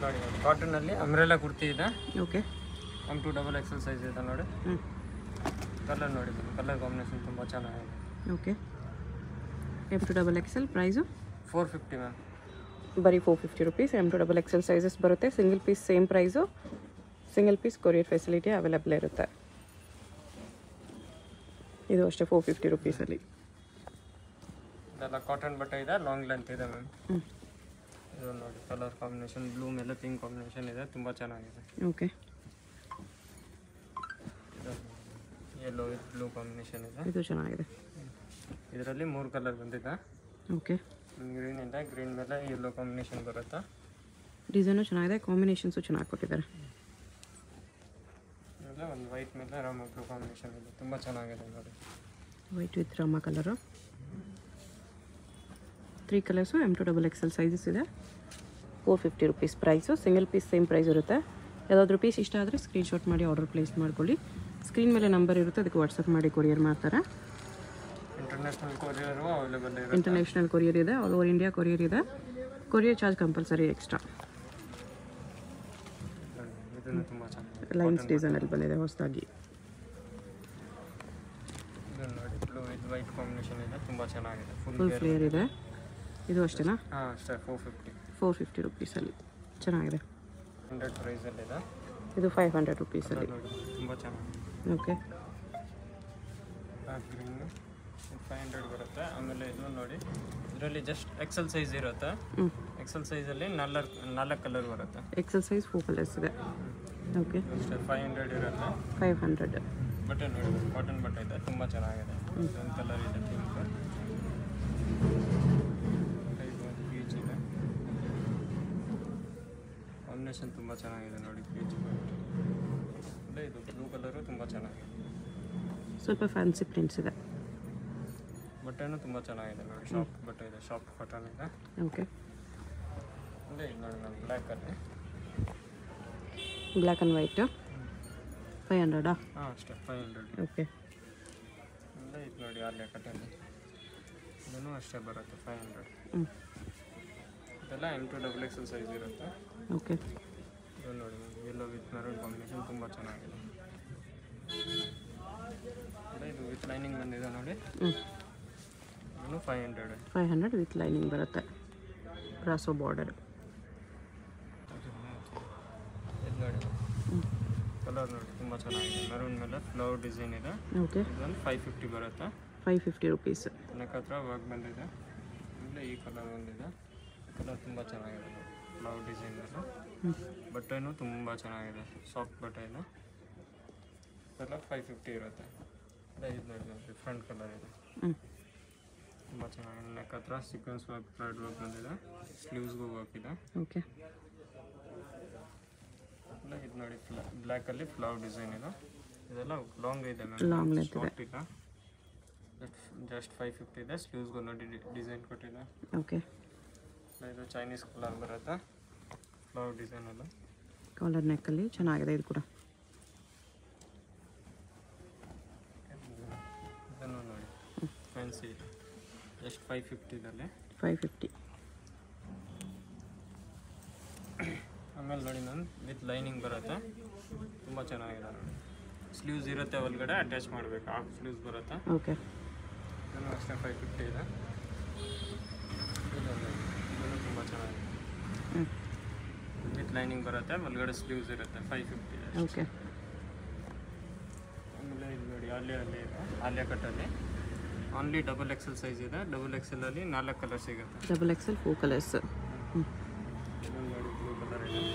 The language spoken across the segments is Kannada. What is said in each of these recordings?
ನೋಡಿ ಕಾಟನಲ್ಲಿ ಅಮ್ರೆಲ್ಲ ಕುರ್ತಿ ಇದೆ okay M to double XL size ಇದೆ ನೋಡಿ ಹ್ಞೂ ಕಲರ್ ನೋಡಿ ಕಲರ್ ಕಾಂಬಿನೇಷನ್ ತುಂಬ ಚೆನ್ನಾಗಿದೆ okay M to double XL price four fifty ma'am ಬರೀ four fifty rupees M to double XL sizes ಬರುತ್ತೆ single piece same price single piece courier facility available ಇರುತ್ತೆ ಇದು ಅಷ್ಟೇ ಫೋರ್ ಫಿಫ್ಟಿ ರುಪೀಸಲ್ಲಿ ಇದೆಲ್ಲ ಕಾಟನ್ ಬಟ್ಟೆ ಇದೆ ಲಾಂಗ್ ಲೆಂತ್ ಇದೆ ಮ್ಯಾಮ್ ಹ್ಞೂ ಇದು ನೋಡಿ ಕಲರ್ ಕಾಂಬಿನೇಷನ್ ಬ್ಲೂ ಮೇಲೆ ಪಿಂಕ್ ಕಾಂಬಿನೇಷನ್ ಇದೆ ತುಂಬ ಚೆನ್ನಾಗಿದೆ okay yellow with blue combination ಇದೆ ಇದು ಚೆನ್ನಾಗಿದೆ ಇದರಲ್ಲಿ ಮೂರು ಕಲರ್ ಬಂದಿದೆ ಓಕೆ ಗ್ರೀನ್ ಇದೆ ಗ್ರೀನ್ ಮೇಲೆ ಯೆಲ್ಲೋ ಕಾಂಬಿನೇಷನ್ ಬರುತ್ತೆ ಡಿಸೈನು ಚೆನ್ನಾಗಿದೆ ಕಾಂಬಿನೇಷನ್ಸು ಚೆನ್ನಾಗಿ ಕೊಟ್ಟಿದ್ದಾರೆ ಆಮೇಲೆ ಒಂದು ವೈಟ್ ಮೇಲೆ ರಾಮ ಬ್ಲೂ ಕಾಂಬಿನೇಷನ್ ಇದೆ ತುಂಬ ಚೆನ್ನಾಗಿದೆ ನೋಡಿ white with rama colour three colours M to double XL sizes ಇದೆ four fifty rupees price single piece same price ಇರುತ್ತೆ ಯಾವುದಾದ್ರೂ ಪೀಸ್ ಇಷ್ಟ ಆದರೆ ಸ್ಕ್ರೀನ್ಶಾಟ್ ಮಾಡಿ ಆರ್ಡರ್ ಪ್ಲೇಸ್ ಮಾಡ್ಕೊಳ್ಳಿ ಸ್ಕ್ರೀನ್ ಮೇಲೆ ನಂಬರ್ ಇರುತ್ತೆ ಅದಕ್ಕೆ ವಾಟ್ಸಪ್ ಮಾಡಿ ಕೊರಿಯರ್ ಮಾಡ್ತಾರೆ ಇಂಟರ್ನ್ಯಾಷನಲ್ ಕೊರಿಯರು ಅವೈಲೇಬಲ್ ಇರುತ್ತೆ ಇಂಟರ್ನ್ಯಾಷನಲ್ ಕೊರಿಯರ್ ಇದೆ ಆಲ್ ಓವರ್ ಇಂಡಿಯಾ ಕೊರಿಯರ್ ಇದೆ ಕೊರಿಯರ್ ಚಾರ್ಜ್ ಕಂಪಲ್ಸರಿ ಎಕ್ಸ್ಟ್ರಾ ಇದನ್ನು ತುಂಬ ಚೆನ್ನಾಗಿದೆ ಲೈನ್ಸ್ ಡಿಸೈನಲ್ಲಿ ಬಂದಿದೆ ಹೊಸದಾಗಿ ಇದನ್ನು ನೋಡಿ ಬ್ಲೂ ವಿತ್ ವೈಟ್ ಕಾಂಬಿನೇಷನ್ ಇದೆ ತುಂಬ ಚೆನ್ನಾಗಿದೆ ಫುಲ್ ಫುಲ್ ಫ್ಲೇಯರ್ ಇದೆ ಇದು ಅಷ್ಟೇನಾ ಹಾಂ ಅಷ್ಟೇ ಫೋರ್ ಫಿಫ್ಟಿ ಫೋರ್ ಫಿಫ್ಟಿ ರುಪೀಸಲ್ಲಿ ಚೆನ್ನಾಗಿದೆ ಹಂಡ್ರೆಡ್ ಪ್ರೈಸಲ್ಲಿದೆ ಇದು ಫೈವ್ ಹಂಡ್ರೆಡ್ ರುಪೀಸಲ್ಲಿ ನೋಡಿ ತುಂಬ ಚೆನ್ನಾಗಿದೆ okay black green five hundred ಬರುತ್ತೆ ಆಮೇಲೆ ಇದು ನೋಡಿ ಇದರಲ್ಲಿ ಜಸ್ಟ್ ಎಕ್ಸೆಲ್ ಸೈಜ್ ಇರುತ್ತೆ ಹ್ಞೂ ಎಕ್ಸೆಲ್ ಸೈಜಲ್ಲಿ ನಾಲ್ಕು ನಾಲ್ಕು ಕಲರ್ ಬರುತ್ತೆ ಎಕ್ಸೆಲ್ ಸೈಜ್ ಫೋರ್ ಕಲರ್ಸ್ ಇದೆ ಓಕೆ ಅಷ್ಟೇ ಫೈವ್ ಹಂಡ್ರೆಡ್ ಇರುತ್ತೆ ಫೈವ್ ಹಂಡ್ರೆಡ್ ಬಟ್ಟೆ ನೋಡಿ ಕಾಟನ್ ಬಟ್ಟೆ ಇದೆ ತುಂಬ ಚೆನ್ನಾಗಿದೆ ಒಂದು ಕಲರ್ ಇದೆ ಪಿಂಕ್ ಪೀಚ್ ಇದೆ ಕಾಂಬಿನೇಷನ್ ತುಂಬ ಚೆನ್ನಾಗಿದೆ ನೋಡಿ ಪೀಚ್ ಅಲ್ಲೇ ಇದು ಬ್ಲೂ ಕಲರು ತುಂಬ ಚೆನ್ನಾಗಿದೆ ಸ್ವಲ್ಪ ಫ್ಯಾನ್ಸಿ ಪ್ರಿಂಟ್ಸ್ ಇದೆ ಬಟ್ಟೆನೂ ತುಂಬ ಚೆನ್ನಾಗಿದೆ ನೋಡಿ ಶಾಪ್ ಬಟ್ಟೆ ಇದೆ ಶಾಪ್ ಕಾಟನ್ ಇದೆ ಓಕೆ ಅಲ್ಲೇ ಇದು ನೋಡಿ ನಾನು ಬ್ಲ್ಯಾಕಲ್ಲಿ ಬ್ಲ್ಯಾಕ್ ಆ್ಯಂಡ್ ವೈಟು ಫೈವ್ ಹಂಡ್ರೆಡಾ ಹಾಂ ಅಷ್ಟೇ ಫೈವ್ ಹಂಡ್ರೆಡ್ ಓಕೆ ಅಲ್ಲೇ ಇದು ನೋಡಿ ಅಲ್ಲೇ ಕಟ್ಟಲ್ಲಿ ಇದನ್ನು ಅಷ್ಟೇ ಬರುತ್ತೆ ಫೈವ್ ಹಂಡ್ರೆಡ್ ಹ್ಞೂ ಇದೆಲ್ಲ M to double XL size ಇರುತ್ತೆ ಓಕೆ ಇದು ನೋಡಿ ಎಲ್ಲೋ ವಿತ್ ಮೆರೂನ್ ಕಾಂಬಿನೇಷನ್ ತುಂಬ ಚೆನ್ನಾಗಿದೆ ಅದೇ ಇದು ವಿತ್ ಲೈನಿಂಗ್ ಬಂದಿದೆ ನೋಡಿ ಹ್ಞೂ ಇದನ್ನು five hundred five hundred with lining ಬರುತ್ತೆ ಬ್ರಾಸೋ ಬಾರ್ಡರ್ ಇದು ನೋಡಿ ಹ್ಞೂ ಕಲರ್ ನೋಡಿ ತುಂಬ ಚೆನ್ನಾಗಿದೆ ಮೆರೂನ್ ಮೇಲೆ ಫ್ಲವರ್ ಡಿಸೈನ್ ಇದೆ ಓಕೆ ಇದೊಂದು ಫೈವ್ ಫಿಫ್ಟಿ ಬರುತ್ತೆ ಫೈವ್ ಫಿಫ್ಟಿ ರುಪೀಸ್ ನೆಕ್ ಹತ್ರ ವರ್ಕ್ ಬಂದಿದೆ ಆಮೇಲೆ ಈ ಕಲರ್ ಬಂದಿದೆ ಕಲರ್ ತುಂಬ ಚೆನ್ನಾಗಿದೆ ಫ್ಲವರ್ ಡಿಸೈನ್ ಎಲ್ಲ ಹ್ಞೂ ಬಟ್ಟೆನೂ ತುಂಬ ಚೆನ್ನಾಗಿದೆ ಸಾಫ್ಟ್ ಬಟ್ಟೆ ಇದೆ ಇದೆಲ್ಲ ಫೈವ್ ಫಿಫ್ಟಿ ಇರುತ್ತೆ ಅದೇ ಇದು ನೋಡಿ ಡಿಫ್ರೆಂಟ್ ಕಲರ್ ಇದೆ ಹ್ಞೂ ತುಂಬ ಚೆನ್ನಾಗಿದೆ ನೆಕ್ ಹತ್ರ ಸೀಕ್ವೆನ್ಸ್ ವರ್ಕ್ ಥ್ರೆಡ್ ವರ್ಕ್ ಬಂದಿದೆ ಸ್ಲೀವ್ಸ್ಗೂ ವರ್ಕ್ ಇದೆ ಓಕೆ ಇಲ್ಲ ಇದು ನೋಡಿ ಫ್ಲಾ ಬ್ಲ್ಯಾಕಲ್ಲಿ ಫ್ಲವರ್ ಡಿಸೈನ್ ಇದೆ ಇದೆಲ್ಲ ಲಾಂಗ್ ಇದೆ Long length ಇದೆ. ಶಾರ್ಟ್ ಇಲ್ಲ ಜಸ್ಟ್ ಫೈವ್ ಫಿಫ್ಟಿ ಇದೆ ಸ್ಲೀವ್ಸ್ಗೂ ನೋಡಿ ಡಿಸೈನ್ ಕೊಟ್ಟಿದೆ ಓಕೆ ಇಲ್ಲ ಇದು ಚೈನೀಸ್ ಕಲರ್ ಬರುತ್ತೆ ಫ್ಲವರ್ ಡಿಸೈನ್ ಎಲ್ಲ ಕಾಲರ್ ನೆಕ್ಕಲ್ಲಿ ಚೆನ್ನಾಗಿದೆ ಇದು ಕೂಡ ಇದನ್ನು ನೋಡಿ ಫ್ಯಾನ್ಸಿ ಜಸ್ಟ್ ಫೈವ್ ಫಿಫ್ಟಿದಲ್ಲಿ ಫೈವ್ ಫಿಫ್ಟಿ ಆಮೇಲೆ ನೋಡಿ ನಾನು ವಿತ್ ಲೈನಿಂಗ್ ಬರುತ್ತೆ ತುಂಬ ಚೆನ್ನಾಗಿದೆ ನೋಡಿ ಸ್ಲೀವ್ಸ್ ಇರುತ್ತೆ ಒಳಗಡೆ ಅಟ್ಯಾಚ್ ಮಾಡಬೇಕು ಹಾಫ್ ಸ್ಲೀವ್ಸ್ ಬರುತ್ತೆ ಓಕೆ ಇದನ್ನು ಅಷ್ಟೇ ಫೈವ್ ಫಿಫ್ಟಿ ಇದೆ ಇದೊಂದು ಇದನ್ನು ತುಂಬ ಚೆನ್ನಾಗಿದೆ ಹ್ಞೂ ವಿತ್ ಲೈನಿಂಗ್ ಬರುತ್ತೆ ಒಳಗಡೆ ಸ್ಲೀವ್ಸ್ ಇರುತ್ತೆ ಫೈವ್ ಫಿಫ್ಟಿ ಇದೆ ಓಕೆ ಆಮೇಲೆ ಇದು ನೋಡಿ ಆಲಿಯಾ ಅಲ್ಲಿ ಇದೆ ಆಲಿಯಾ ಕಟ್ಟಲ್ಲಿ ಆನ್ಲಿ ಡಬಲ್ ಎಕ್ಸೆಲ್ ಸೈಜ್ ಇದೆ ಡಬಲ್ ಎಕ್ಸೆಲಲ್ಲಿ ನಾಲ್ಕು ಕಲರ್ ಸಿಗುತ್ತೆ ಡಬಲ್ ಎಕ್ಸೆಲ್ ಫೋರ್ ಕಲರ್ಸ್ ಹ್ಞೂ ಇದೊಂದು ನೋಡಿ ಬ್ಲೂ ಕಲರ್ ಇದೆ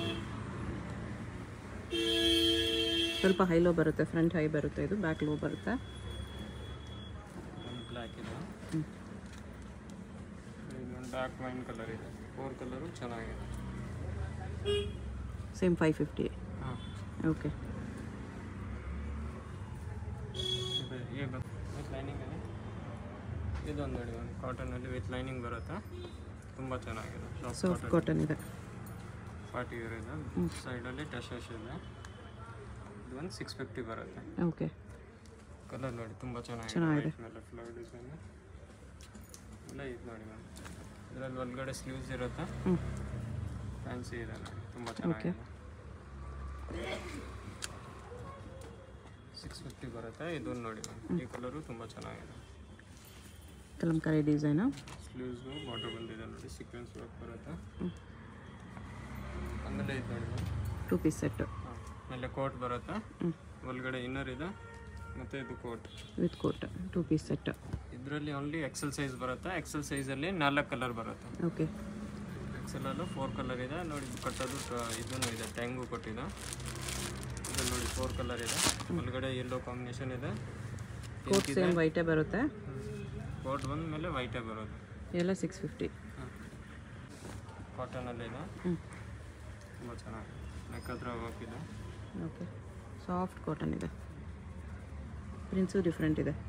ಸ್ವಲ್ಪ ಹೈ ಲೋ ಬರುತ್ತೆ ಫ್ರಂಟ್ ಹೈ ಬರುತ್ತೆ ಇದು ಬ್ಯಾಕ್ ಲೋ ಬರುತ್ತೆ ಒಂದು ಬ್ಲ್ಯಾಕ್ ಇದೆ ಹ್ಞೂ ಇನ್ನೊಂದು ಡಾರ್ಕ್ ವೈನ್ ಕಲರ್ ಇದೆ ಫೋರ್ ಕಲರು ಚೆನ್ನಾಗಿದೆ ಸೇಮ್ ಫೈವ್ ಫಿಫ್ಟಿ ಹಾಂ ಓಕೆ ಇದೆ ವಿತ್ ಲೈನಿಂಗಲ್ಲಿ ಇದೊಂದು ನೋಡಿ ಒಂದು ಕಾಟನಲ್ಲಿ ವಿತ್ ಲೈನಿಂಗ್ ಬರುತ್ತೆ ತುಂಬ ಚೆನ್ನಾಗಿದೆ ಸಾಫ್ಟ್ ಸಾಫ್ಟ್ ಕಾಟನ್ ಇದೆ ಪಾರ್ಟಿ ವೇರ್ ಇದೆ ಸೈಡಲ್ಲಿ ಟಶಸ್ ಇದೆ ಇದು ಒಂದು ಸಿಕ್ಸ್ ಫಿಫ್ಟಿ ಬರುತ್ತೆ ಓಕೆ ಕಲರ್ ನೋಡಿ ತುಂಬ ಚೆನ್ನಾಗಿದೆ ಚೆನ್ನಾಗಿದೆ. white ಮೇಲೆ ಫ್ಲವರ್ ಡಿಸೈನ್ ಇಲ್ಲ ಇದು ನೋಡಿ ಮ್ಯಾಮ್ ಇದರಲ್ಲಿ ಒಳಗಡೆ ಸ್ಲೀವ್ಸ್ ಇರುತ್ತೆ ಹ್ಞೂ ಫ್ಯಾನ್ಸಿ ಫ್ಯಾನ್ಸಿ ಇದೆ ನೋಡಿ ತುಂಬ Okay. ಚೆನ್ನಾಗಿದೆ ಸಿಕ್ಸ್ ಫಿಫ್ಟಿ ಬರುತ್ತೆ ಇದೊಂದು ನೋಡಿ ಮ್ಯಾಮ್ ಈ ಕಲರು ತುಂಬ ಚೆನ್ನಾಗಿದೆ ಕಲಂಕಾರಿ ಡಿಸೈನು ಸ್ಲೀವ್ಸ್ಗೂ ಬಾರ್ಡರ್ ಬಂದಿದೆ ನೋಡಿ ಸೀಕ್ವೆನ್ಸ್ ವರ್ಕ್ ಬರುತ್ತೆ ಆಮೇಲೆ ಇದು ನೋಡಿ ಮ್ಯಾಮ್ ಟೂ ಪೀಸ್ ಸೆಟ್ ಆಮೇಲೆ ಕೋಟ್ ಬರುತ್ತೆ ಹ್ಞೂ ಒಳಗಡೆ ಇನ್ನರ್ ಇದೆ ಮತ್ತು ಇದು coat with coat two piece set ಇದರಲ್ಲಿ ಓನ್ಲಿ ಎಕ್ಸೆಲ್ ಸೈಜ್ ಬರುತ್ತೆ ಎಕ್ಸೆಲ್ ಸೈಜಲ್ಲಿ ನಾಲ್ಕು ಕಲರ್ ಬರುತ್ತೆ ಓಕೆ ಎಕ್ಸೆಲಲ್ಲೂ ಫೋರ್ ಕಲರ್ ಇದೆ ನೋಡಿ ಇದು ಕಟ್ಟೋದು ಇದೂ ಇದೆ ಟ್ಯಾಂಗು ಕೊಟ್ಟಿದೆ ಇದು ನೋಡಿ ಫೋರ್ ಕಲರ್ ಇದೆ ಒಳಗಡೆ ಯೆಲ್ಲೋ ಕಾಂಬಿನೇಷನ್ ಇದೆ ಕೋಟ್ ಸೇಮ್ ವೈಟೇ ಬರುತ್ತೆ ಕೋಟ್ ಬಂದ ಮೇಲೆ ವೈಟೇ ಬರೋದು ಎಲ್ಲ ಸಿಕ್ಸ್ ಫಿಫ್ಟಿ ಕಾಟನಲ್ಲಿ ಇದೆ ಹ್ಞೂ ತುಂಬ ಚೆನ್ನಾಗಿದೆ ನೆಕ್ ಹತ್ರ ವರ್ಕ್ ಇದೆ ಓಕೆ ಸಾಫ್ಟ್ ಕಾಟನ್ ಇದೆ ಪ್ರಿಂಟ್ಸು ಡಿಫ್ರೆಂಟ್ ಇದೆ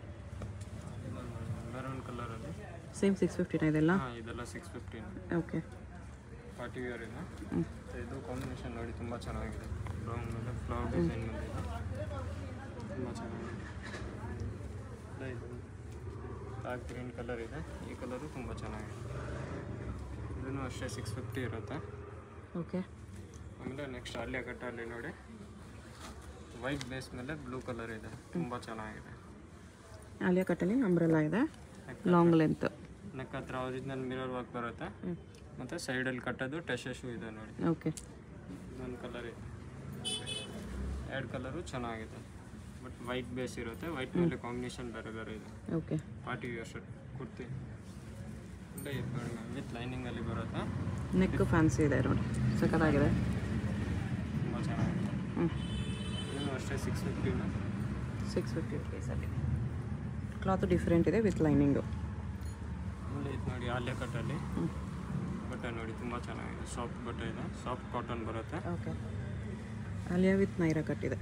ಮೆರೂನ್ ಕಲರಲ್ಲಿ ಸೇಮ್ ಸಿಕ್ಸ್ ಫಿಫ್ಟಿನ ಇದೆಲ್ಲ ಹಾಂ ಇದೆಲ್ಲ six fifteen okay party wear ಇದೆ ಹ್ಞೂ ಮತ್ತೆ ಇದು ಕಾಂಬಿನೇಷನ್ ನೋಡಿ ತುಂಬ ಚೆನ್ನಾಗಿದೆ ಬ್ರೌನ್ ಮೇಲೆ ಫ್ಲವರ್ ಡಿಸೈನ್ ಬಂದಿದೆ ತುಂಬ ಚೆನ್ನಾಗಿದೆ ಮತ್ತೆ ಇದು ಡಾರ್ಕ್ ಗ್ರೀನ್ ಕಲರ್ ಇದೆ ಈ ಕಲರು ತುಂಬ ಚೆನ್ನಾಗಿದೆ ಇದನ್ನು ಅಷ್ಟೇ ಸಿಕ್ಸ್ ಫಿಫ್ಟಿ ಇರುತ್ತೆ ಓಕೆ ಆಮೇಲೆ ನೆಕ್ಸ್ಟ್ ಅಲ್ಲೇ ಕಟ್ಟಲ್ಲಿ ನೋಡಿ ವೈಟ್ ಬೇಸ್ ಮೇಲೆ ಬ್ಲೂ ಕಲರ್ ಇದೆ ತುಂಬ ಚೆನ್ನಾಗಿದೆ ಆಲಿಯಾ ಕಟ್ಟಲ್ಲಿ ಅಂಬ್ರೆಲ್ಲ ಇದೆ ಲಾಂಗ್ ಲೆಂತ್ ನೆಕ್ ಹತ್ರ ಒರಿಜಿನಲ್ ಮಿರರ್ ವರ್ಕ್ ಬರುತ್ತೆ ಹ್ಞೂ ಮತ್ತು ಸೈಡಲ್ಲಿ ಕಟ್ಟೋದು ಟೆಶು ಇದೆ ನೋಡಿ ಓಕೆ ಇದೊಂದು ಕಲರ್ ಇದೆ ಎರಡು ಕಲರು ಚೆನ್ನಾಗಿದೆ ಬಟ್ ವೈಟ್ ಬೇಸ್ ಇರುತ್ತೆ ವೈಟ್ ಮೇಲೆ ಕಾಂಬಿನೇಷನ್ ಬೇರೆ ಬೇರೆ ಇದೆ okay party wear shirt kurti ಅಂದರೆ ಇದು ನೋಡಿ ಮ್ಯಾಮ್ ವಿತ್ ಲೈನಿಂಗಲ್ಲಿ ಬರುತ್ತೆ ನೆಕ್ ಫ್ಯಾನ್ಸಿ ಇದೆ ನೋಡಿ ಸಖತ್ತಾಗಿದೆ ತುಂಬ ಚೆನ್ನಾಗಿದೆ ಹ್ಞೂ ಇದನ್ನು ಅಷ್ಟೇ ಸಿಕ್ಸ್ ಫಿಫ್ಟಿ ಸಿಕ್ಸ್ ಫಿಫ್ಟಿ ರುಪೀಸಲ್ಲಿ ಕ್ಲಾತು ಡಿಫ್ರೆಂಟ್ ಇದೆ ವಿತ್ ಲೈನಿಂಗು ಆಮೇಲೆ ಇದು ನೋಡಿ ಆಲ್ಯ ಕಟ್ಟಲ್ಲಿ ಹ್ಞೂ ಬಟ್ಟೆ ನೋಡಿ ತುಂಬ ಚೆನ್ನಾಗಿದೆ ಸಾಫ್ಟ್ ಬಟ್ಟೆ ಇದೆ ಸಾಫ್ಟ್ ಕಾಟನ್ ಬರುತ್ತೆ ಓಕೆ ಆಲಿಯಾ ವಿತ್ ನೈರಾ ಕಟ್ಟಿದೆ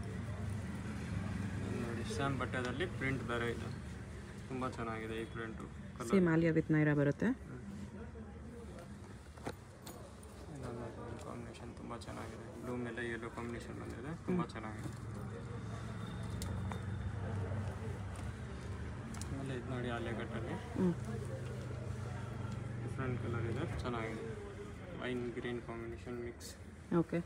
ಇದು ನೋಡಿ ಸ್ಯಾಮ್ ಬಟ್ಟೆದಲ್ಲಿ ಪ್ರಿಂಟ್ ಬೇರೆ ಇದೆ ತುಂಬ ಚೆನ್ನಾಗಿದೆ ಈ print colour same Alia with Naira ಬರುತ್ತೆ ಇದೊಂದು ಕಾಂಬಿನೇಷನ್ ತುಂಬ ಚೆನ್ನಾಗಿದೆ ಬ್ಲೂ ಮೇಲೆ ಯೆಲ್ಲೋ ಕಾಂಬಿನೇಷನ್ ಬಂದಿದೆ ತುಂಬ ಚೆನ್ನಾಗಿದೆ ಆಮೇಲೆ ಇದು ನೋಡಿ ಆಲೆಗಟ್ಟಲ್ಲಿ ಹ್ಞೂ ಡಿಫ್ರೆಂಟ್ ಕಲರ್ ಇದೆ ಚೆನ್ನಾಗಿದೆ wine green combination mix okay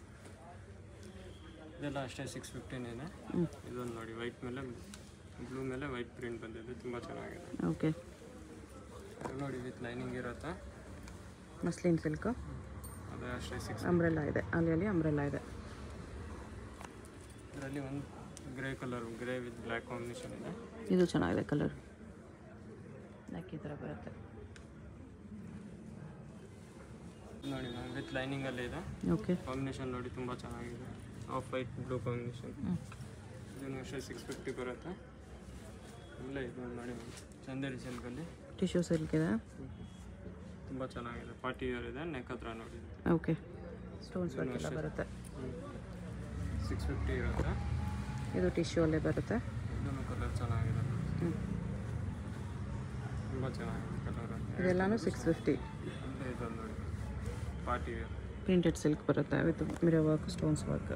ಇದೆಲ್ಲ ಅಷ್ಟೇ ಸಿಕ್ಸ್ ಫಿಫ್ಟೀನ್ ಇದೆ ಹ್ಞೂ ಇದೊಂದು ನೋಡಿ ವೈಟ್ ಮೇಲೆ ಬ್ಲೂ ಮೇಲೆ ವೈಟ್ ಪ್ರಿಂಟ್ ಬಂದಿದೆ ತುಂಬ ಚೆನ್ನಾಗಿದೆ ಓಕೆ ಇದು ನೋಡಿ ವಿತ್ ಲೈನಿಂಗ್ ಇರುತ್ತೆ ಮಸ್ಲಿನ್ ಸಿಲ್ಕು ಅದೇ ಅಷ್ಟೇ ಸಿಕ್ಸ್ ಅಂಬ್ರೆಲ್ಲ ಇದೆ ಆಲಿಯಲ್ಲಿ ಅಂಬ್ರೆಲ್ಲ ಇದೆ ಇದರಲ್ಲಿ ಒಂದು grey colour grey with black combination ಇದೆ ಇದು ಚೆನ್ನಾಗಿದೆ ಕಲರ್ ನೆಕ್ ಈ ಥರ ಬರುತ್ತೆ ನೋಡಿ ಮ್ಯಾಮ್ ವಿತ್ ಲೈನಿಂಗಲ್ಲಿ ಇದೆ ಓಕೆ ಕಾಂಬಿನೇಷನ್ ನೋಡಿ ತುಂಬ ಚೆನ್ನಾಗಿದೆ ಆಫ್ ವೈಟ್ ಬ್ಲೂ ಕಾಂಬಿನೇಷನ್ ಹ್ಞೂ ಇದನ್ನು ಅಷ್ಟೇ ಸಿಕ್ಸ್ ಫಿಫ್ಟಿ ಬರುತ್ತೆ ಆಮೇಲೆ ಇದು ನೋಡಿ ಮ್ಯಾಮ್ ಚಂದೇರಿ ಸಿಲ್ಕಲ್ಲಿ ಟಿಶ್ಯೂ ಸಿಲ್ಕ್ ಇದೆ ತುಂಬ ಚೆನ್ನಾಗಿದೆ ಪಾರ್ಟಿ ವೇರ್ ಇದೆ ನೆಕ್ ಹತ್ರ ನೋಡಿ ಓಕೆ ಸ್ಟೋನ್ಸ್ ವರ್ಕ್ ಎಲ್ಲ ಬರುತ್ತೆ ಸಿಕ್ಸ್ ಫಿಫ್ಟಿ ಇರುತ್ತೆ ಇದು ಟಿಶ್ಯೂ ಅಲ್ಲೇ ಬರುತ್ತೆ ಇದನ್ನು ಕಲರ್ ಚೆನ್ನಾಗಿದೆ ಹ್ಞೂ ತುಂಬ ಚೆನ್ನಾಗಿದೆ ಕಲರ್ ಇದೆಲ್ಲನೂ ಸಿಕ್ಸ್ ಫಿಫ್ಟಿ ಅಂದರೆ ಇದೊಂದು ನೋಡಿ ಪಾರ್ಟಿ ವೇರ್ ಪ್ರಿಂಟೆಡ್ ಸಿಲ್ಕ್ ಬರುತ್ತೆ with mirror work stones work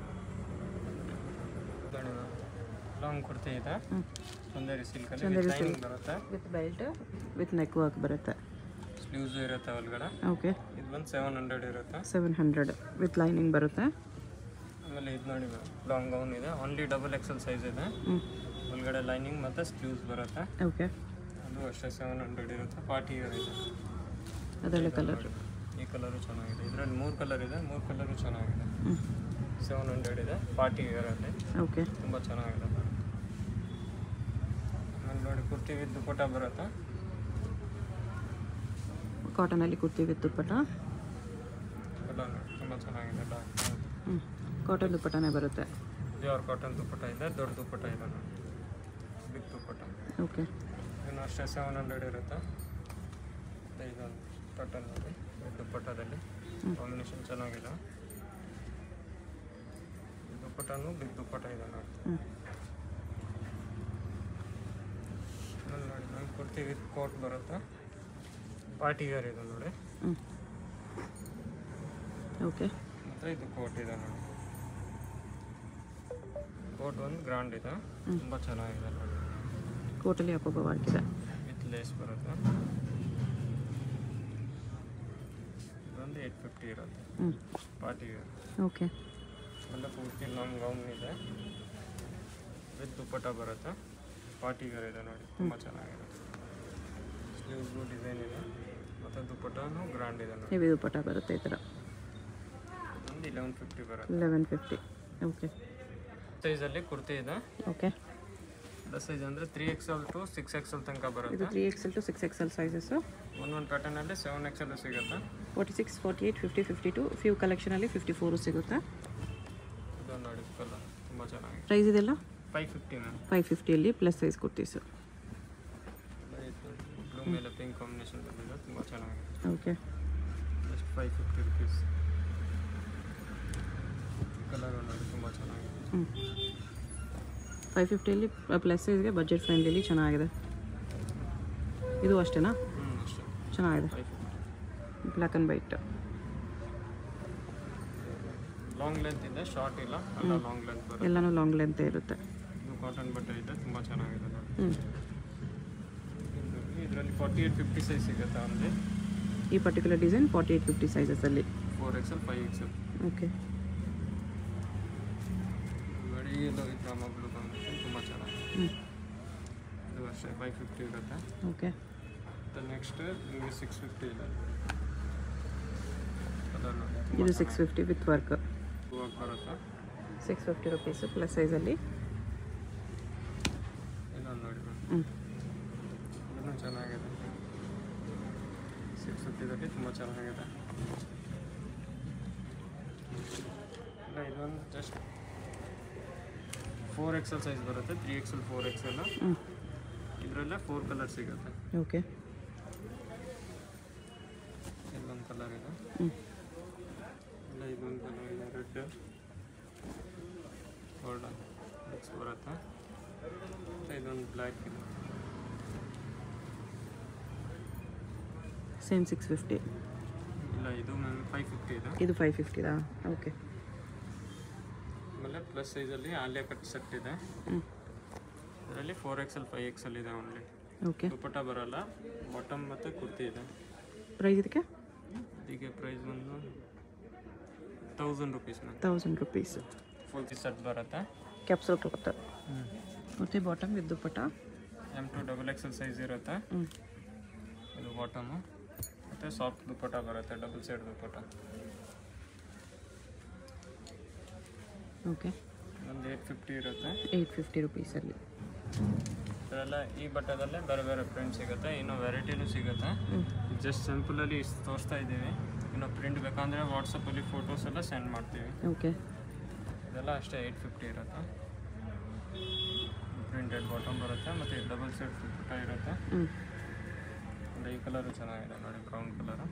ನೋಡಿ ಮ್ಯಾಮ್ ಲಾಂಗ್ ಕುರ್ತಿ ಇದೆ ಹ್ಞೂ ಚಂದೇರಿ ಸಿಲ್ಕಲ್ಲಿ ಚಂದೇರಿ ಲೈನಿಂಗ್ ಬರುತ್ತೆ with belt with neck work ಬರುತ್ತೆ ಸ್ಲೀವ್ಸ್ ಇರುತ್ತೆ ಒಳಗಡೆ ಓಕೆ ಇದು ಬಂದು ಸೆವೆನ್ ಹಂಡ್ರೆಡ್ ಇರುತ್ತೆ ಸೆವೆನ್ ಹಂಡ್ರೆಡ್ ವಿತ್ ಲೈನಿಂಗ್ ಬರುತ್ತೆ ಆಮೇಲೆ ಇದು ನೋಡಿ ಮ್ಯಾಮ್ ಲಾಂಗ್ ಗೌನ್ ಇದೆ ಓನ್ಲಿ ಡಬಲ್ ಎಕ್ಸೆಲ್ ಸೈಜ್ ಇದೆ ಹ್ಞೂ ಒಳಗಡೆ ಲೈನಿಂಗ್ ಮತ್ತು ಸ್ಲೀವ್ಸ್ ಬರುತ್ತೆ ಓಕೆ ಅದು ಅಷ್ಟೇ ಸೆವೆನ್ ಹಂಡ್ರೆಡ್ ಇರುತ್ತೆ ಪಾರ್ಟಿ ವೇರ್ ಇದೆ ಅದರಲ್ಲೇ ಕಲರ್ ಈ ಕಲರು ಚೆನ್ನಾಗಿದೆ ಇದರಲ್ಲಿ ಮೂರು ಕಲರ್ ಇದೆ ಮೂರು ಕಲರು ಚೆನ್ನಾಗಿದೆ ಹ್ಞೂ ಸೆವೆನ್ ಹಂಡ್ರೆಡ್ ಇದೆ ಪಾರ್ಟಿ ವೇರಲ್ಲಿ ಓಕೆ ತುಂಬ ಚೆನ್ನಾಗಿದೆ ಆಮೇಲೆ ನೋಡಿ ಕುರ್ತಿ ವಿತ್ ದುಪ್ಪಟ್ಟ ಬರುತ್ತೆ ಕಾಟನಲ್ಲಿ ಕುರ್ತಿ ವಿತ್ ದುಪ್ಪಟ ಎಲ್ಲ ನೋಡಿ ತುಂಬ ಚೆನ್ನಾಗಿದೆ ಡಾರ್ಕ್ ಹ್ಞೂ ಕಾಟನ್ ದುಪ್ಪಟನೇ ಬರುತ್ತೆ ಪ್ಯೂರ್ ಕಾಟನ್ ದುಪ್ಪಟ್ಟ ಇದೆ ದೊಡ್ಡ ದುಪ್ಪಟ್ಟ ಇದೆ ನೋಡಿ ಬಿಗ್ ದುಪ್ಪಟ್ಟ ಓಕೆ ಇನ್ನು ಅಷ್ಟೇ ಸೆವೆನ್ ಹಂಡ್ರೆಡ್ ಇರುತ್ತೆ ಮತ್ತೆ ಇದೊಂದು ಕಾಟನ್ ನೋಡಿ ಈ ದುಪ್ಪಟ್ಟದಲ್ಲಿ ಕಾಂಬಿನೇಷನ್ ಚೆನ್ನಾಗಿದೆ ಈ ದುಪ್ಪಟ್ಟನು ಬಿಗ್ ದುಪ್ಪಟ್ಟ ಇದೆ ನೋಡಿ ಹ್ಞೂ ಆಮೇಲೆ ನೋಡಿ ನಂಗೆ ಕುರ್ತಿ ವಿತ್ ಕೋಟ್ ಬರುತ್ತೆ ಪಾರ್ಟಿ ವೇರ್ ಇದೆ ನೋಡಿ ಹ್ಞೂ ಓಕೆ ಮತ್ತು ಇದು ಕೋಟ್ ಇದೆ ನೋಡಿ ಕೋಟ್ ಒಂದು ಗ್ರಾಂಡ್ ಇದೆ ತುಂಬ ಚೆನ್ನಾಗಿದೆ ನೋಡಿ ಕೋಟಲ್ಲಿ ಅಪ್ಪಬ್ಬ ವರ್ಕ್ ಇದೆ ವಿತ್ ಲೇಸ್ ಬರುತ್ತೆ ಇದೊಂದು ಏಟ್ ಫಿಫ್ಟಿ ಇರುತ್ತೆ ಹ್ಞೂ ಪಾರ್ಟಿ ವೇರ್ ಓಕೆ ಎಲ್ಲ ಪೂರ್ತಿ ಲಾಂಗ್ ಗೌನ್ ಇದೆ ವಿತ್ ದುಪ್ಪಟ್ಟ ಬರುತ್ತೆ ಪಾರ್ಟಿ ವೇರ್ ಇದೆ ನೋಡಿ ತುಂಬ ಚೆನ್ನಾಗಿದೆ ಸ್ಲೀವ್ಸ್ಗೂ ಡಿಸೈನ್ ಇದೆ ಮತ್ತು ದುಪ್ಪಟ್ಟನೂ ಗ್ರ್ಯಾಂಡ್ ಇದೆ ನೋಡಿ ಹೆವಿ ದುಪ್ಪಟ್ಟ ಬರುತ್ತೆ ಈ ಥರ ಒಂದು ಇಲೆವೆನ್ ಫಿಫ್ಟಿ ಬರುತ್ತೆ ಲೆವೆನ್ ಫಿಫ್ಟಿ ಓಕೆ ಸೈಜಲ್ಲಿ ಕುರ್ತಿ ಇದೆ ಓಕೆ ಪ್ಲಸ್ ಸೈಜ್ ಅಂದರೆ three XL to six XL ತನಕ ಇದು ಬರುತ್ತೆ three XL to six XL sizes ಒಂದೊಂದು ಪ್ಯಾಟರ್ನಲ್ಲಿ ಸೆವೆನ್ ಎಕ್ಸೆಲ್ ಸಿಗುತ್ತೆ forty six forty eight fifty fifty two few ಕಲೆಕ್ಷನಲ್ಲಿ ಫಿಫ್ಟಿ ಫೋರು ಸಿಗುತ್ತೆ ಇದು ನೋಡಿ ಕಲರ್ ತುಂಬ ಚೆನ್ನಾಗಿದೆ ಪ್ರೈಸ್ ಇದೆಲ್ಲ ಫೈವ್ ಫಿಫ್ಟಿ ಮ್ಯಾಮ್ ಫೈವ್ ಫಿಫ್ಟಿಯಲ್ಲಿ ಪ್ಲಸ್ ಸೈಜ್ ಕುರ್ತೀಸು ಬ್ಲೂ ಮೇಲೆ ಪಿಂಕ್ ಕಾಂಬಿನೇಷನ್ ಬಂದಿದೆ ತುಂಬ ಚೆನ್ನಾಗಿದೆ okay just five fifty rupees colour ನೋಡಿ ತುಂಬ ಚೆನ್ನಾಗಿದೆ ಹ್ಞೂ ಫೈವ್ ಫಿಫ್ಟಿಯಲ್ಲಿ ಪ್ಲಸ್ ಸೈಜ್ಗೆ ಬಜೆಟ್ ಫ್ರೆಂಡ್ಲಿ ಚೆನ್ನಾಗಿದೆ ಇದು ಅಷ್ಟೇನಾ ಹ್ಞೂ ಅಷ್ಟೇ ಚೆನ್ನಾಗಿದೆ five fifty black and white long length ಇದೆ ಶಾರ್ಟ್ ಇಲ್ಲ ಅಲ್ಲ ಲಾಂಗ್ ಲೆಂತ್ ಬರುತ್ತೆ ಎಲ್ಲನೂ ಲಾಂಗ್ ಲೆಂತ್ ಇರುತ್ತೆ ಇದು ಕಾಟನ್ ಬಟ್ಟೆ ಇದೆ ತುಂಬ ಚೆನ್ನಾಗಿದೆ ನೋಡಿ ಹ್ಞೂ ಇದರಲ್ಲಿ ಫಾರ್ಟಿ ಏಯ್ಟ್ ಫಿಫ್ಟಿ ಸೈಜ್ ಸಿಗುತ್ತೆ ಅಂದರೆ ಈ particular design forty eight fifty ಸೈಜಸಲ್ಲಿ four XL five XL okay ಬರೀ ಇದು ಡ್ರಾಮಾ ಬ್ಲೂ ಕಾಂಬಿನೇಷನ್ ತುಂಬ ಚೆನ್ನಾಗಿದೆ ಹ್ಞೂ ಇದು ಅಷ್ಟೇ ಫೈವ್ ಫಿಫ್ಟಿ ಇರುತ್ತೆ ಓಕೆ ಮತ್ತು ನೆಕ್ಸ್ಟ್ ನಿಮಗೆ ಸಿಕ್ಸ್ ಫಿಫ್ಟಿ ಇದೆ ಕಲರ್ ನೋಡಿ ತುಂಬ ಇದು ಸಿಕ್ಸ್ ಫಿಫ್ಟಿ ವಿತ್ ವರ್ಕ್ ಹೂವಾಗಿ ಬರುತ್ತೆ ಸಿಕ್ಸ್ ಫಿಫ್ಟಿ ರುಪೀಸು ಪ್ಲಸ್ ಸೈಜಲ್ಲಿ ಇನ್ನೊಂದು ನೋಡಿ ಮೇಡಮ್ ಹ್ಞೂ ಇದನ್ನು ಚೆನ್ನಾಗಿದೆ ಸಿಕ್ಸ್ ಫಿಫ್ಟಿದಲ್ಲಿ ತುಂಬ ಚೆನ್ನಾಗಿದೆ ಇಲ್ಲ ಇದೊಂದು ಜಸ್ಟ್ ಫೋರ್ ಎಕ್ಸೆಲ್ ಸೈಜ್ ಬರುತ್ತೆ ತ್ರೀ ಎಕ್ಸೆಲ್ ಫೋರ್ ಎಕ್ಸೆಲ್ ಹ್ಞೂ ಇದರಲ್ಲೇ ಫೋರ್ ಕಲರ್ ಸಿಗುತ್ತೆ ಓಕೆ ಇಲ್ಲೊಂದು ಕಲರ್ ಇದೆ ಹ್ಞೂ ಇಲ್ಲ ಇದೊಂದು ಕಲರ್ ಇದೆ ರೆಡ್ ಗೋಲ್ಡನ್ ಮಿಕ್ಸ್ ಬರುತ್ತೆ ಮತ್ತು ಇದೊಂದು ಬ್ಲ್ಯಾಕ್ ಇದೆ ಸೇಮ್ ಸಿಕ್ಸ್ ಫಿಫ್ಟಿ ಇಲ್ಲ ಇದು ಮ್ಯಾಮ್ ಫೈವ್ ಫಿಫ್ಟಿ ಇದೆ ಇದು ಫೈವ್ ಫಿಫ್ಟಿದಾ ಓಕೆ ಆಮೇಲೆ ಪ್ಲಸ್ ಸೈಜಲ್ಲಿ ಆಲಿಯಾ ಕಟ್ ಸೆಟ್ ಇದೆ ಹ್ಞೂ ಇದರಲ್ಲಿ ಫೋರ್ ಎಕ್ಸೆಲ್ ಫೈವ್ ಎಕ್ಸೆಲ್ ಇದೆ ಓನ್ಲಿ ಓಕೆ ದುಪ್ಪಟ್ಟ ಬರಲ್ಲ ಬಾಟಮ್ ಮತ್ತು ಕುರ್ತಿ ಇದೆ ಪ್ರೈಸ್ ಇದಕ್ಕೆ ಇದಕ್ಕೆ ಪ್ರೈಸ್ ಒಂದು thousand rupees ma'am thousand rupees full set ಬರುತ್ತೆ ಕ್ಯಾಪ್ಸೂಲ್ ಕೊಡುತ್ತೆ kurti bottom with dupatta M to double XL size ಇರುತ್ತೆ ಹ್ಞೂ ಇದು ಬಾಟಮು ಮತ್ತು ಸಾಫ್ಟ್ ದುಪ್ಪಟ್ಟ ಬರುತ್ತೆ ಡಬಲ್ ಸೈಡ್ ದುಪ್ಪಟ್ಟ ಓಕೆ ಒಂದು ಏಯ್ಟ್ ಫಿಫ್ಟಿ ಇರುತ್ತೆ ಏಯ್ಟ್ ಫಿಫ್ಟಿ ರುಪೀಸಲ್ಲಿ ಇದರೆಲ್ಲ ಈ ಬಟ್ಟದಲ್ಲೇ ಬೇರೆ ಬೇರೆ ಪ್ರಿಂಟ್ ಸಿಗುತ್ತೆ ಇನ್ನು ವೆರೈಟಿನೂ ಸಿಗುತ್ತೆ ಹ್ಞೂ ಜಸ್ಟ್ ಸಿಂಪಲಲ್ಲಿ ಇಷ್ಟು ತೋರಿಸ್ತಾ ಇದ್ದೀವಿ ಇನ್ನು ಪ್ರಿಂಟ್ ಬೇಕಂದರೆ ವಾಟ್ಸಪ್ಪಲ್ಲಿ ಫೋಟೋಸ್ ಎಲ್ಲ ಸೆಂಡ್ ಮಾಡ್ತೀವಿ ಓಕೆ ಇದೆಲ್ಲ ಅಷ್ಟೇ ಏಯ್ಟ್ ಫಿಫ್ಟಿ ಇರುತ್ತೆ ಪ್ರಿಂಟೆಡ್ ಬಾಟಮ್ ಬರುತ್ತೆ ಮತ್ತು ಡಬಲ್ ಸೆಟ್ ದುಪ್ಪಟ್ಟ ಇರುತ್ತೆ ಹ್ಞೂ ಒಂದು ಈ ಕಲರು ಚೆನ್ನಾಗಿದೆ ನೋಡಿ ಬ್ರೌನ್ ಕಲರು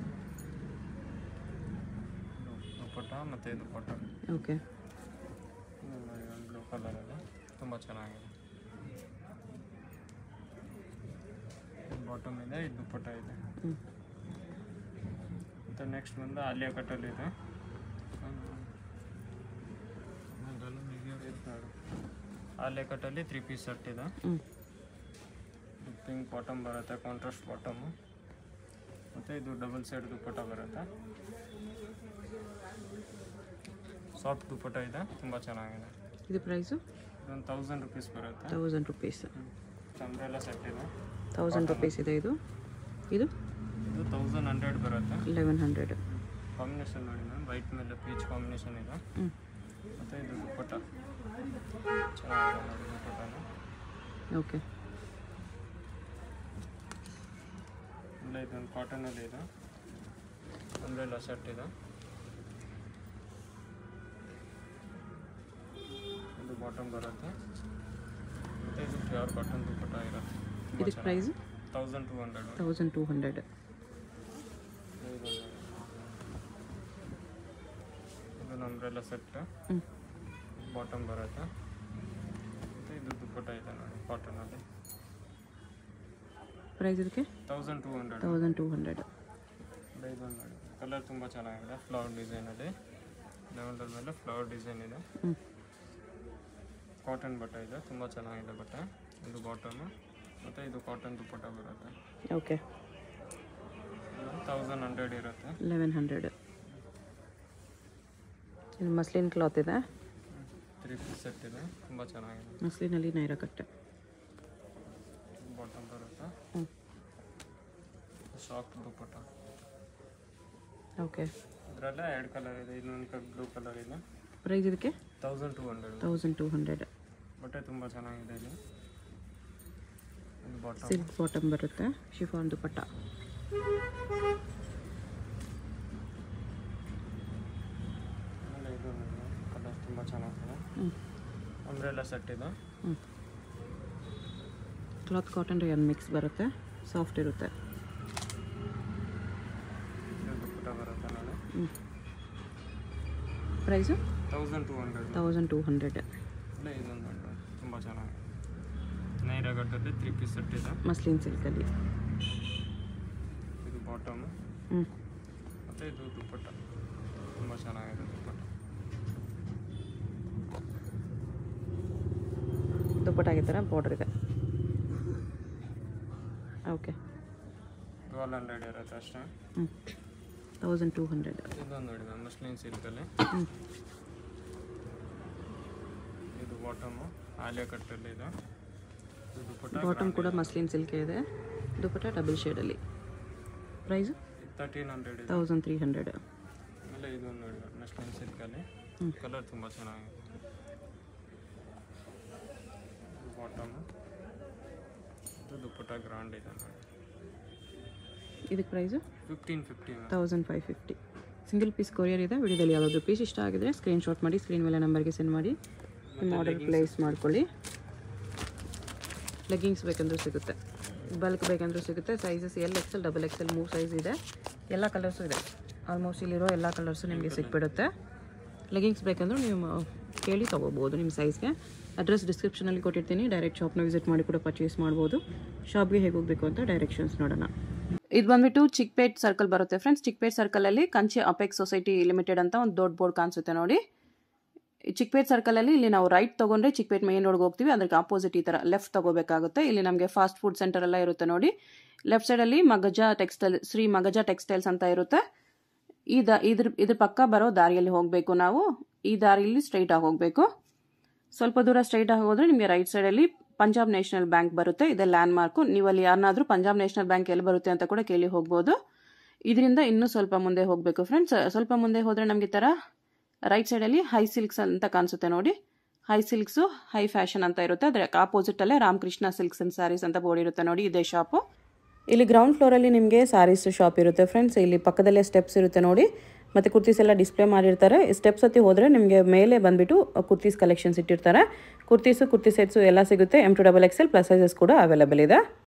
ದುಪ್ಪಟ್ಟ ಮತ್ತು ಇದು ಕಾಟನ್ ಓಕೆ ನೋಡಿ ಒಂದು ಬ್ಲೂ ಕಲರಲ್ಲಿ ತುಂಬ ಚೆನ್ನಾಗಿದೆ ಬಾಟಮ್ ಇದೆ ಇದು ದುಪ್ಪಟ್ಟ ಇದೆ ಹ್ಞೂ ಮತ್ತು ನೆಕ್ಸ್ಟ್ ಬಂದು ಆಲಿಯಾ ಕಟ್ಟಲ್ಲಿದೆ ಆಲಿಯಾ ಕಟ್ಟಲ್ಲಿ ತ್ರೀ ಪೀಸ್ ಸೆಟ್ ಇದೆ ಹ್ಞೂ ಪಿಂಕ್ ಬಾಟಮ್ ಬರುತ್ತೆ ಕಾಂಟ್ರಾಸ್ಟ್ ಬಾಟಮು ಮತ್ತು ಇದು ಡಬಲ್ ಸೈಡ್ ದುಪ್ಪಟ್ಟ ಬರುತ್ತೆ ಸಾಫ್ಟ್ ದುಪ್ಪಟ್ಟ ಇದೆ ತುಂಬ ಚೆನ್ನಾಗಿದೆ ಇದು ಪ್ರೈಸು ಇದೊಂದು ತೌಸಂಡ್ ರುಪೀಸ್ ಬರುತ್ತೆ ತೌಸಂಡ್ ರುಪೀಸ್ ಅಂಬ್ರೆಲ್ಲ ಸೆಟ್ ಇದೆ ತೌಸಂಡ್ ರುಪೀಸ್ ಇದೆ ಇದು ಇದು ಇದು ತೌಸಂಡ್ ಹಂಡ್ರೆಡ್ ಬರುತ್ತೆ ಲೆವೆನ್ ಹಂಡ್ರೆಡ್ ಕಾಂಬಿನೇಷನ್ ನೋಡಿ ಮ್ಯಾಮ್ ವೈಟ್ ಮೇಲೆ ಪೀಚ್ ಕಾಂಬಿನೇಷನ್ ಇದೆ ಹ್ಞೂ ಮತ್ತು ಇದು ದುಪ್ಪಟ್ಟ ಚೆನ್ನಾಗಿದೆ ನೋಡಿ ದುಪ್ಪಟ್ಟನು ಓಕೆ ಇಲ್ಲ ಇದೊಂದು ಕಾಟನಲ್ಲಿ ಇದೆ ಅಂಬ್ರೆಲ್ಲ ಸೆಟ್ ಇದೆ ಇದು ಬಾಟಮ್ ಬರುತ್ತೆ ಮತ್ತು ಇದು ಪ್ಯೂರ್ ಕಾಟನ್ ದುಪ್ಪಟ್ಟ ಇರುತ್ತೆ ಇದಕ್ಕೆ price thousand two hundred thousand two hundred ಇದೊಂದು ಅಂಬ್ರೆಲ್ಲ ಸೆಟ್ ಹ್ಞೂ ಬಾಟಮ್ ಬರುತ್ತೆ ಮತ್ತು ಇದು ದುಪ್ಪಟ್ಟ ಇದೆ ನೋಡಿ ಕಾಟನಲ್ಲಿ ಪ್ರೈಸ್ ಇದಕ್ಕೆ thousand two hundred thousand two hundred ಇದೊಂದು ನೋಡಿ ಕಲರ್ ತುಂಬ ಚೆನ್ನಾಗಿದೆ ಫ್ಲವರ್ ಡಿಸೈನಲ್ಲಿ ಲೆವೆಂಡರ್ ಮೇಲೆ ಫ್ಲವರ್ ಡಿಸೈನ್ ಇದೆ ಹ್ಞೂ ಕಾಟನ್ ಬಟ್ಟೆ ಇದೆ ತುಂಬ ಚೆನ್ನಾಗಿದೆ ಬಟ್ಟೆ ಇದು ಬಾಟಮು ಮತ್ತು ಇದು ಕಾಟನ್ ದುಪ್ಪಟ್ಟ ಬರುತ್ತೆ ಓಕೆ ತೌಸಂಡ್ ಹಂಡ್ರೆಡ್ ಇರುತ್ತೆ ಲೆವೆನ್ ಹಂಡ್ರೆಡ್ ಇದು ಮಸ್ಲಿನ್ ಕ್ಲಾತ್ ಇದೆ ತ್ರೀ ಪೀಸ್ ಸೆಟ್ ಇದೆ ತುಂಬ ಚೆನ್ನಾಗಿದೆ ಮಸ್ಲಿನಲ್ಲಿ ನೈರಾ ಕಟ್ಟೆ ಬಾಟಮ್ ಬರುತ್ತೆ ಹ್ಞೂ ಸಾಫ್ಟ್ ದುಪ್ಪಟ್ಟ ಓಕೆ ಇದರಲ್ಲೇ ಎರಡು ಕಲರ್ ಇದೆ ಇನ್ನೊಂದು ಬ್ಲೂ ಕಲರ್ ಇದೆ ಪ್ರೈಸ್ ಇದಕ್ಕೆ thousand two hundred thousand two hundred ಬಟ್ಟೆ ತುಂಬ ಚೆನ್ನಾಗಿದೆ ಇಲ್ಲಿ ಇದು ಬಾಟಮ್ ಸಿಲ್ಕ್ ಬಾಟಮ್ ಬರುತ್ತೆ ಶಿಫಾನ್ ದುಪಟ್ಟ ಆಮೇಲೆ ಇದು ಕಲರ್ ತುಂಬ ಚೆನ್ನಾಗಿದೆ ಹ್ಞೂ ಅಂಬ್ರೆಲ್ಲ ಸೆಟ್ ಇದೆ ಹ್ಞೂ ಕ್ಲಾತ್ ಕಾಟನ್ ರಿಯನ್ ಮಿಕ್ಸ್ ಬರುತ್ತೆ ಸಾಫ್ಟ್ ಇರುತ್ತೆ ಇದು ದುಪ್ಪಟ್ಟ ಬರುತ್ತೆ ನಾಳೆ ಹ್ಞೂ price thousand two hundred thousand two hundred ಅಲ್ಲೇ ಇದೊಂದು ಉಂಟು ತುಂಬ ಚೆನ್ನಾಗಿದೆ ನೈರಾಗಟ್ಟಲ್ಲಿ ತ್ರೀ ಪೀಸ್ ಸೆಟ್ ಇದೆ ಮಸ್ಲಿನ್ ಸಿಲ್ಕಲ್ಲಿ ಇದು ಬಾಟಮ್ ಹ್ಞೂ ಮತ್ತು ಇದು ದುಪ್ಪಟ್ಟ ತುಂಬ ಚೆನ್ನಾಗಿದೆ ದುಪ್ಪಟ್ಟ ದುಪ್ಪಟ್ಟ ಆಗಿ ಥರ ಬಾರ್ಡರ್ ಇದೆ ಓಕೆ ಟ್ವೆಲ್ ಹಂಡ್ರೆಡ್ ಇರುತ್ತೆ ಅಷ್ಟೇ ಹ್ಞೂ ತೌಸಂಡ್ ಟೂ ಹಂಡ್ರೆಡ್ ಇದೊಂದು ನೋಡಿ ಮ್ಯಾಮ್ ಮುಸ್ಲಿಂ ಸಿಲ್ಕಲ್ಲಿ ಹ್ಞೂ ಇದು ಬಾಟಮು ಆಲಿಯಾ ಕಟ್ಟಲ್ಲಿ ಇದೆ ಇದು ದುಪ್ಪಟ್ಟ ಬಾಟಮ್ ಕೂಡ ಮಸ್ಲಿನ್ ಸಿಲ್ಕೆ ಇದೆ ದುಪ್ಪಟ್ಟ ಡಬಲ್ ಶೇಡಲ್ಲಿ ಪ್ರೈಸು ತರ್ಟೀನ್ ಹಂಡ್ರೆಡ್ ಇದೆ ತೌಸಂಡ್ ತ್ರೀ ಹಂಡ್ರೆಡ್ ಆಮೇಲೆ ಇದೊಂದು ನೋಡಿ ಮುಸ್ಲಿಂ ಸಿಲ್ಕಲ್ಲಿ ಹ್ಮ್. ಕಲರ್ ತುಂಬ ಚೆನ್ನಾಗಿದೆ ಬಾಟಮು ಇದು ದುಪ್ಪಟ್ಟ ಗ್ರಾಂಡ್ ಇದೆ ನೋಡಿ ಇದಕ್ಕೆ price fifteen fifteen thousand five fifty single piece courier ಇದೆ ವಿಡಿಯೋದಲ್ಲಿ ಯಾವುದಾದ್ರು ಪೀಸ್ ಇಷ್ಟ ಆಗಿದ್ರೆ ಸ್ಕ್ರೀನ್ಶಾಟ್ ಮಾಡಿ ಸ್ಕ್ರೀನ್ ಮೇಲೆ ನಂಬರ್ಗೆ ಸೆಂಡ್ ಮಾಡಿ ನಿಮ್ಮ ಆರ್ಡರ್ ಪ್ಲೇಸ್ ಮಾಡ್ಕೊಳ್ಳಿ ಲೆಗ್ಗಿಂಗ್ಸ್ ಬೇಕಂದ್ರೂ ಸಿಗುತ್ತೆ ಬಲ್ಕ್ ಬೇಕಂದ್ರೂ ಸಿಗುತ್ತೆ sizes L XL double XL ಮೂರು ಸೈಜ್ ಇದೆ ಎಲ್ಲ ಕಲರ್ಸು ಇದೆ ಆಲ್ಮೋಸ್ಟ್ ಇಲ್ಲಿರೋ ಎಲ್ಲ ಕಲರ್ಸು ನಿಮಗೆ ಸಿಕ್ಬಿಡುತ್ತೆ ಲೆಗ್ಗಿಂಗ್ಸ್ ಬೇಕಂದ್ರೂ ನೀವು ಕೇಳಿ ತೊಗೋಬೋದು ನಿಮ್ಮ ಸೈಜ್ಗೆ ಅಡ್ರೆಸ್ ಡಿಸ್ಕ್ರಿಪ್ಷನಲ್ಲಿ ಕೊಟ್ಟಿರ್ತೀನಿ ಡೈರೆಕ್ಟ್ ಶಾಪ್ನ ವಿಸಿಟ್ ಮಾಡಿ ಕೂಡ ಪರ್ಚೇಸ್ ಮಾಡ್ಬೋದು ಶಾಪ್ಗೆ ಹೇಗೆ ಹೋಗಬೇಕು ಅಂತ ಡೈರೆಕ್ಷನ್ಸ್ ನೋಡೋಣ ಇದು ಬಂದ್ಬಿಟ್ಟು ಚಿಕ್ಪೇಟ್ ಸರ್ಕಲ್ ಬರುತ್ತೆ ಫ್ರೆಂಡ್ಸ್ ಚಿಕ್ಪೇಟ್ ಸರ್ಕಲಲ್ಲಿ ಕಂಚಿ ಅಪೆಕ್ಸ್ ಸೊಸೈಟಿ ಲಿಮಿಟೆಡ್ ಅಂತ ಒಂದು ದೊಡ್ಡ ಬೋರ್ಡ್ ಕಾಣಿಸುತ್ತೆ ನೋಡಿ ಈ ಚಿಕ್ಪೇಟ್ ಸರ್ಕಲಲ್ಲಿ ಇಲ್ಲಿ ನಾವು ರೈಟ್ ತೊಗೊಂಡ್ರೆ ಚಿಕ್ಪೇಟ್ ಮೇನ್ ರೋಡ್ಗೆ ಹೋಗ್ತೀವಿ ಅದಕ್ಕೆ ಆಪೋಸಿಟ್ ಈ ಥರ ಲೆಫ್ಟ್ ತಗೋಬೇಕಾಗುತ್ತೆ ಇಲ್ಲಿ ನಮಗೆ ಫಾಸ್ಟ್ ಫುಡ್ ಸೆಂಟರ್ ಎಲ್ಲ ಇರುತ್ತೆ ನೋಡಿ ಲೆಫ್ಟ್ ಸೈಡಲ್ಲಿ ಮಗಜ ಟೆಕ್ಸ್ಟೈಲ್ ಶ್ರೀ ಮಗಜ ಟೆಕ್ಸ್ಟೈಲ್ಸ್ ಅಂತ ಇರುತ್ತೆ ಈ ದ ಇದ್ರ ಇದ್ರ ಪಕ್ಕ ಬರೋ ದಾರಿಯಲ್ಲಿ ಹೋಗಬೇಕು ನಾವು ಈ ದಾರಿಯಲ್ಲಿ ಸ್ಟ್ರೈಟ್ ಆಗಿ ಹೋಗಬೇಕು ಸ್ವಲ್ಪ ದೂರ ಸ್ಟ್ರೈಟ್ ಆಗಿ ಹೋದ್ರೆ ನಿಮಗೆ ರೈಟ್ ಸೈಡಲ್ಲಿ ಪಂಜಾಬ್ ನ್ಯಾಷನಲ್ ಬ್ಯಾಂಕ್ ಬರುತ್ತೆ ಇದೆ ಲ್ಯಾಂಡ್ ಮಾರ್ಕು ನೀವು ಅಲ್ಲಿ ಯಾರನ್ನಾದ್ರೂ ಪಂಜಾಬ್ ನ್ಯಾಷನಲ್ ಬ್ಯಾಂಕ್ ಎಲ್ಲಿ ಬರುತ್ತೆ ಅಂತ ಕೂಡ ಕೇಳಿ ಹೋಗ್ಬೋದು ಇದರಿಂದ ಇನ್ನೂ ಸ್ವಲ್ಪ ಮುಂದೆ ಹೋಗಬೇಕು ಫ್ರೆಂಡ್ಸ್ ಸ್ವಲ್ಪ ಮುಂದೆ ಹೋದ್ರೆ ನಮಗೆ ಈ ಥರ ರೈಟ್ ಸೈಡಲ್ಲಿ ಹೈ ಸಿಲ್ಕ್ಸ್ ಅಂತ ಕಾಣಿಸುತ್ತೆ ನೋಡಿ ಹೈ ಸಿಲ್ಕ್ಸು ಹೈ ಫ್ಯಾಷನ್ ಅಂತ ಇರುತ್ತೆ ಅದರ ಆಪೋಸಿಟ್ ಅಲ್ಲೇ ರಾಮಕೃಷ್ಣ ಸಿಲ್ಕ್ಸ್ ಅಂಡ್ ಸ್ಯಾರೀಸ್ ಅಂತ ಬೋರ್ಡ್ ಇರುತ್ತೆ ನೋಡಿ ಇದೇ ಶಾಪು ಇಲ್ಲಿ ಗ್ರೌಂಡ್ ಫ್ಲೋರಲ್ಲಿ ನಿಮಗೆ ಸ್ಯಾರೀಸ್ ಶಾಪ್ ಇರುತ್ತೆ ಫ್ರೆಂಡ್ಸ್ ಇಲ್ಲಿ ಪಕ್ಕದಲ್ಲೇ ಸ್ಟೆಪ್ಸ್ ಇರುತ್ತೆ ನೋಡಿ ಮತ್ತು ಕುರ್ತೀಸ್ ಎಲ್ಲ ಡಿಸ್ಪ್ಲೇ ಮಾಡಿರ್ತಾರೆ ಸ್ಟೆಪ್ಸ್ ಹತ್ತಿ ಹೋದರೆ ನಿಮಗೆ ಮೇಲೆ ಬಂದುಬಿಟ್ಟು ಕುರ್ತೀಸ್ ಕಲೆಕ್ಷನ್ಸ್ ಇಟ್ಟಿರ್ತಾರೆ ಕುರ್ತೀಸು ಕುರ್ತಿ ಸೆಟ್ಸು ಎಲ್ಲ ಸಿಗುತ್ತೆ M to double XL plus sizes ಕೂಡ ಅವೈಲೇಬಲ್ ಇದೆ